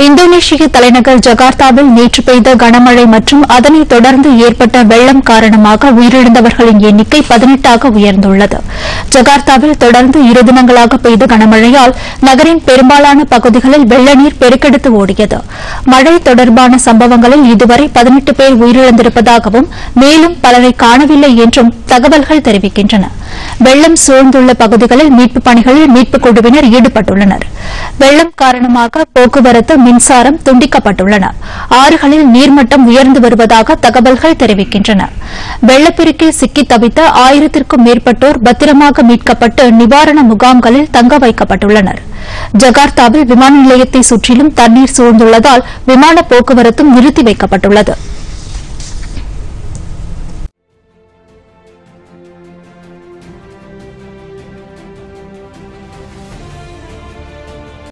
இந்தோனேஷிய தலைநகர் ஜகார்த்தாவில் நேற்று பெய்த கனமழை மற்றும் அதனைத் தொடர்ந்து ஏற்பட்ட வெள்ளம் காரணமாக உயிரிழந்தவர்களின் எண்ணிக்கை பதினெட்டாக உயர்ந்துள்ளது ஜகார்த்தாவில் தொடர்ந்து இரு தினங்களாக பெய்த கனமழையால் நகரின் பெரும்பாலான பகுதிகளில் வெள்ள நீர் பெருக்கெடுத்து ஓடியது மழை தொடர்பான சம்பவங்களில் இதுவரை பதினெட்டு பேர் உயிரிழந்திருப்பதாகவும் மேலும் பலரை காணவில்லை என்றும் தகவல்கள் தெரிவிக்கின்றன வெள்ளம் சூழ்ந்துள்ள பகுதிகளில் மீட்புப் பணிகளில் மீட்புக் குழுவினர் ஈடுபட்டுள்ளனர் வெள்ளம் காரணமாக போக்குவரத்து மின்சாரம் துண்டிக்கப்பட்டுள்ளன ஆறுகளில் நீர்மட்டம் உயர்ந்து வருவதாக தகவல்கள் தெரிவிக்கின்றன வெள்ளப்பெருக்கில் சிக்கி தவித்த ஆயிரத்திற்கும் மேற்பட்டோர் பத்திரமாக மீட்கப்பட்டு நிவாரண முகாம்களில் தங்க வைக்கப்பட்டுள்ளனர் ஜகார்த்தாவில் விமான நிலையத்தை சுற்றிலும் தண்ணீர் சூழ்ந்துள்ளதால் விமான போக்குவரத்தும் நிறுத்தி வைக்கப்பட்டுள்ளது